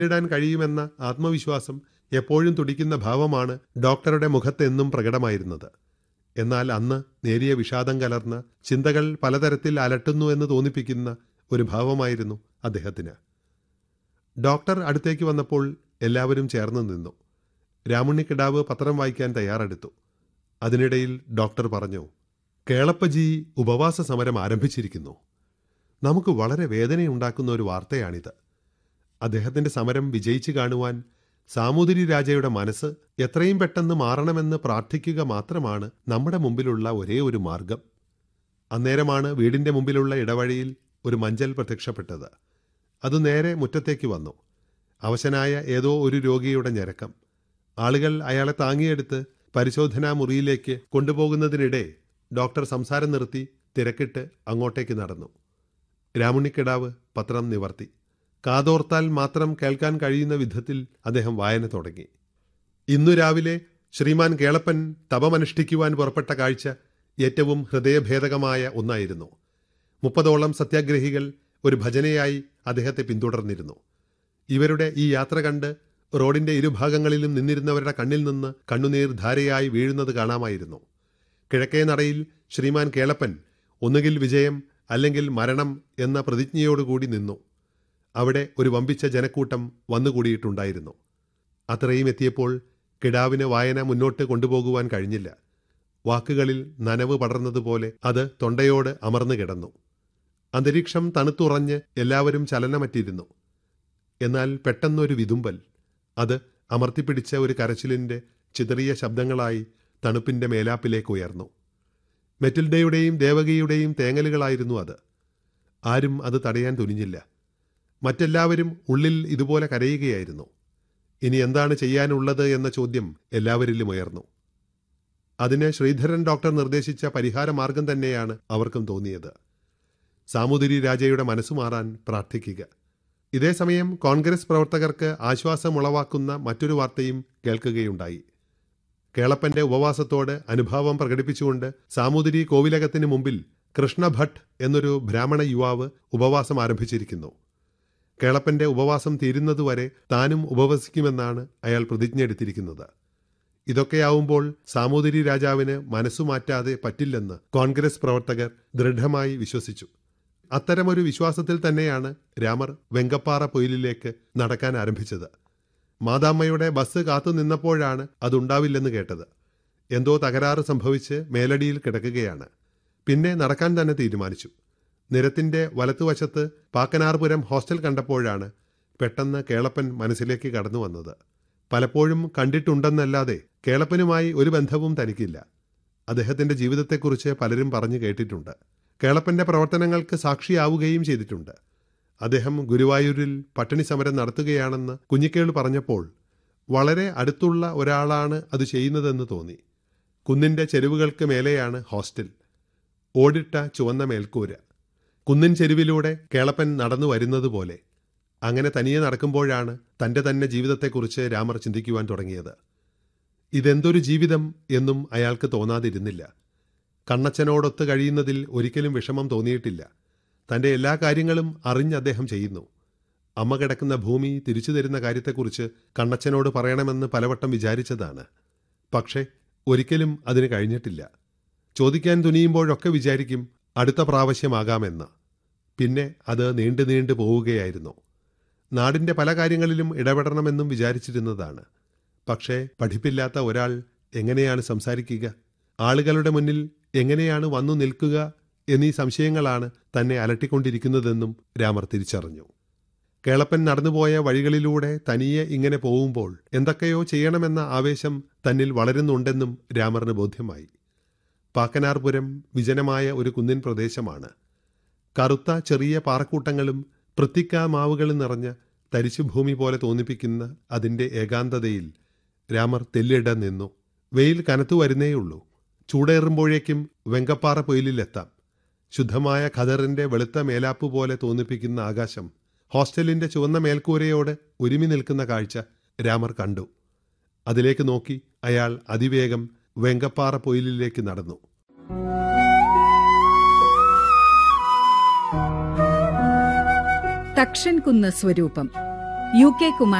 നേരിടാൻ കഴിയുമെന്ന ആത്മവിശ്വാസം എപ്പോഴും തുടിക്കുന്ന ഭാവമാണ് ഡോക്ടറുടെ മുഖത്തെന്നും പ്രകടമായിരുന്നത് എന്നാൽ അന്ന് നേരിയ വിഷാദം കലർന്ന ചിന്തകൾ പലതരത്തിൽ അലട്ടുന്നു എന്ന് തോന്നിപ്പിക്കുന്ന ഒരു ഭാവമായിരുന്നു അദ്ദേഹത്തിന് ഡോക്ടർ അടുത്തേക്ക് വന്നപ്പോൾ എല്ലാവരും ചേർന്ന് നിന്നു രാമുണ്ണിക്കിടാവ് പത്രം വായിക്കാൻ തയ്യാറെടുത്തു അതിനിടയിൽ ഡോക്ടർ പറഞ്ഞു കേളപ്പജി ഉപവാസ സമരം ആരംഭിച്ചിരിക്കുന്നു നമുക്ക് വളരെ വേദനയുണ്ടാക്കുന്ന ഒരു വാർത്തയാണിത് അദ്ദേഹത്തിന്റെ സമരം വിജയിച്ചു കാണുവാൻ സാമൂതിരി രാജയുടെ മനസ്സ് എത്രയും പെട്ടെന്ന് മാറണമെന്ന് പ്രാർത്ഥിക്കുക മാത്രമാണ് നമ്മുടെ മുമ്പിലുള്ള ഒരേ ഒരു മാർഗം അന്നേരമാണ് വീടിന്റെ മുമ്പിലുള്ള ഇടവഴിയിൽ ഒരു മഞ്ചൽ പ്രത്യക്ഷപ്പെട്ടത് അത് നേരെ മുറ്റത്തേക്ക് വന്നു അവശനായ ഏതോ ഒരു രോഗിയുടെ ഞരക്കം ആളുകൾ അയാളെ താങ്ങിയെടുത്ത് പരിശോധനാ മുറിയിലേക്ക് കൊണ്ടുപോകുന്നതിനിടെ ഡോക്ടർ സംസാരം നിർത്തി തിരക്കിട്ട് അങ്ങോട്ടേക്ക് നടന്നു രാമുണ്ണിക്കിടാവ് പത്രം നിവർത്തി കാതോർത്താൽ മാത്രം കേൾക്കാൻ കഴിയുന്ന വിധത്തിൽ അദ്ദേഹം വായന തുടങ്ങി ഇന്നു രാവിലെ ശ്രീമാൻ കേളപ്പൻ തപമനുഷ്ഠിക്കുവാൻ പുറപ്പെട്ട കാഴ്ച ഏറ്റവും ഹൃദയഭേദകമായ ഒന്നായിരുന്നു മുപ്പതോളം സത്യാഗ്രഹികൾ ഒരു ഭജനയായി അദ്ദേഹത്തെ പിന്തുടർന്നിരുന്നു ഇവരുടെ ഈ യാത്ര കണ്ട് റോഡിന്റെ ഇരുഭാഗങ്ങളിലും നിന്നിരുന്നവരുടെ കണ്ണിൽ നിന്ന് കണ്ണുനീർ ധാരയായി വീഴുന്നത് കാണാമായിരുന്നു കിഴക്കേ നടയിൽ ശ്രീമാൻ കേളപ്പൻ ഒന്നുകിൽ വിജയം അല്ലെങ്കിൽ മരണം എന്ന പ്രതിജ്ഞയോടുകൂടി നിന്നു അവിടെ ഒരു വമ്പിച്ച ജനക്കൂട്ടം വന്നുകൂടിയിട്ടുണ്ടായിരുന്നു അത്രയും എത്തിയപ്പോൾ കിടാവിന് വായന മുന്നോട്ട് കൊണ്ടുപോകുവാൻ കഴിഞ്ഞില്ല വാക്കുകളിൽ നനവ് പടർന്നതുപോലെ അത് തൊണ്ടയോട് അമർന്നു കിടന്നു അന്തരീക്ഷം തണുത്തുറഞ്ഞ് എല്ലാവരും ചലനമറ്റിരുന്നു എന്നാൽ പെട്ടെന്നൊരു വിതുമ്പൽ അത് അമർത്തിപ്പിടിച്ച ഒരു കരച്ചിലിന്റെ ചിതറിയ ശബ്ദങ്ങളായി തണുപ്പിന്റെ മേലാപ്പിലേക്ക് ഉയർന്നു മെറ്റിൽഡയുടെയും ദേവകിയുടെയും തേങ്ങലുകളായിരുന്നു അത് ആരും അത് തടയാൻ തുനിഞ്ഞില്ല മറ്റെല്ലാവരും ഉള്ളിൽ ഇതുപോലെ കരയുകയായിരുന്നു ഇനി എന്താണ് ചെയ്യാനുള്ളത് എന്ന ചോദ്യം എല്ലാവരിലും ഉയർന്നു അതിന് ശ്രീധരൻ ഡോക്ടർ നിർദ്ദേശിച്ച പരിഹാരമാർഗം തന്നെയാണ് അവർക്കും തോന്നിയത് സാമൂതിരി രാജയുടെ മനസ്സു മാറാൻ പ്രാർത്ഥിക്കുക ഇതേസമയം കോൺഗ്രസ് പ്രവർത്തകർക്ക് ആശ്വാസമുളവാക്കുന്ന മറ്റൊരു വാർത്തയും കേൾക്കുകയുണ്ടായി കേളപ്പന്റെ ഉപവാസത്തോട് അനുഭാവം പ്രകടിപ്പിച്ചുകൊണ്ട് സാമൂതിരി കോവിലകത്തിന് മുമ്പിൽ കൃഷ്ണഭട്ട് എന്നൊരു ബ്രാഹ്മണ യുവാവ് ഉപവാസം ആരംഭിച്ചിരിക്കുന്നു കേളപ്പന്റെ ഉപവാസം തീരുന്നതുവരെ താനും ഉപവസിക്കുമെന്നാണ് അയാൾ പ്രതിജ്ഞ എടുത്തിരിക്കുന്നത് ഇതൊക്കെയാവുമ്പോൾ സാമൂതിരി രാജാവിന് മനസ്സുമാറ്റാതെ പറ്റില്ലെന്ന് കോൺഗ്രസ് പ്രവർത്തകർ ദൃഢമായി വിശ്വസിച്ചു അത്തരമൊരു വിശ്വാസത്തിൽ തന്നെയാണ് രാമർ വെങ്കപ്പാറ പൊയിലിലേക്ക് നടക്കാൻ ആരംഭിച്ചത് മാതാമ്മയുടെ ബസ് കാത്തു നിന്നപ്പോഴാണ് അതുണ്ടാവില്ലെന്ന് കേട്ടത് എന്തോ തകരാറ് സംഭവിച്ച് മേലടിയിൽ കിടക്കുകയാണ് പിന്നെ നടക്കാൻ തന്നെ തീരുമാനിച്ചു നിരത്തിന്റെ വലത്തുവശത്ത് പാക്കനാർപുരം ഹോസ്റ്റൽ കണ്ടപ്പോഴാണ് പെട്ടെന്ന് കേളപ്പൻ മനസ്സിലേക്ക് കടന്നു വന്നത് പലപ്പോഴും കണ്ടിട്ടുണ്ടെന്നല്ലാതെ കേളപ്പനുമായി ഒരു ബന്ധവും തനിക്കില്ല അദ്ദേഹത്തിന്റെ ജീവിതത്തെക്കുറിച്ച് പലരും പറഞ്ഞു കേട്ടിട്ടുണ്ട് കേളപ്പന്റെ പ്രവർത്തനങ്ങൾക്ക് സാക്ഷിയാവുകയും ചെയ്തിട്ടുണ്ട് അദ്ദേഹം ഗുരുവായൂരിൽ പട്ടിണി സമരം നടത്തുകയാണെന്ന് കുഞ്ഞിക്കേള് പറഞ്ഞപ്പോൾ വളരെ അടുത്തുള്ള ഒരാളാണ് അത് ചെയ്യുന്നതെന്ന് തോന്നി കുന്നിന്റെ ചെരുവുകൾക്ക് മേലെയാണ് ഹോസ്റ്റൽ ഓടിട്ട ചുവന്ന മേൽക്കൂര കുന്നിൻ ചെരുവിലൂടെ കേളപ്പൻ നടന്നു വരുന്നത് പോലെ അങ്ങനെ തനിയെ നടക്കുമ്പോഴാണ് തന്റെ തന്നെ ജീവിതത്തെക്കുറിച്ച് രാമർ ചിന്തിക്കുവാൻ തുടങ്ങിയത് ഇതെന്തൊരു ജീവിതം എന്നും അയാൾക്ക് തോന്നാതിരുന്നില്ല കണ്ണച്ചനോടൊത്ത് കഴിയുന്നതിൽ ഒരിക്കലും വിഷമം തോന്നിയിട്ടില്ല തന്റെ എല്ലാ കാര്യങ്ങളും അറിഞ്ഞ് അദ്ദേഹം ചെയ്യുന്നു അമ്മ കിടക്കുന്ന ഭൂമി തിരിച്ചു തരുന്ന കാര്യത്തെക്കുറിച്ച് കണ്ണച്ചനോട് പറയണമെന്ന് പലവട്ടം വിചാരിച്ചതാണ് പക്ഷേ ഒരിക്കലും അതിന് കഴിഞ്ഞിട്ടില്ല ചോദിക്കാൻ തുനിയുമ്പോഴൊക്കെ വിചാരിക്കും അടുത്ത പ്രാവശ്യമാകാമെന്ന് പിന്നെ അത് നീണ്ടു നീണ്ടു പോവുകയായിരുന്നു നാടിന്റെ പല കാര്യങ്ങളിലും ഇടപെടണമെന്നും വിചാരിച്ചിരുന്നതാണ് പക്ഷേ പഠിപ്പില്ലാത്ത ഒരാൾ എങ്ങനെയാണ് സംസാരിക്കുക ആളുകളുടെ മുന്നിൽ എങ്ങനെയാണ് വന്നു നിൽക്കുക എന്നീ സംശയങ്ങളാണ് തന്നെ അലട്ടിക്കൊണ്ടിരിക്കുന്നതെന്നും രാമർ തിരിച്ചറിഞ്ഞു കേളപ്പൻ നടന്നുപോയ വഴികളിലൂടെ തനിയെ ഇങ്ങനെ പോവുമ്പോൾ എന്തൊക്കെയോ ചെയ്യണമെന്ന ആവേശം തന്നിൽ വളരുന്നുണ്ടെന്നും രാമറിന് ബോധ്യമായി പാക്കനാർപുരം വിജനമായ ഒരു കുന്നിൻ പ്രദേശമാണ് കറുത്ത ചെറിയ പാറക്കൂട്ടങ്ങളും പൃത്തിക്ക മാവുകളും നിറഞ്ഞ തരിശുഭൂമി പോലെ തോന്നിപ്പിക്കുന്ന അതിന്റെ ഏകാന്തതയിൽ രാമർ തെല്ലിട നിന്നു വെയിൽ കനത്തു വരുന്നേയുള്ളൂ ചൂടേറുമ്പോഴേക്കും വെങ്കപ്പാറ പൊയിലിലെത്താം ശുദ്ധമായ ഖദറിന്റെ വെളുത്ത മേലാപ്പ് പോലെ തോന്നിപ്പിക്കുന്ന ആകാശം ഹോസ്റ്റലിന്റെ ചുവന്ന മേൽക്കൂരയോട് ഒരുമി നിൽക്കുന്ന കാഴ്ച രാമർ കണ്ടു അതിലേക്ക് നോക്കി അയാൾ അതിവേഗം വെങ്കപ്പാറ പൊയിലിലേക്ക് നടന്നു തക്ഷൻ കുന്ന് സ്വരൂപം യു കെ കുമാർ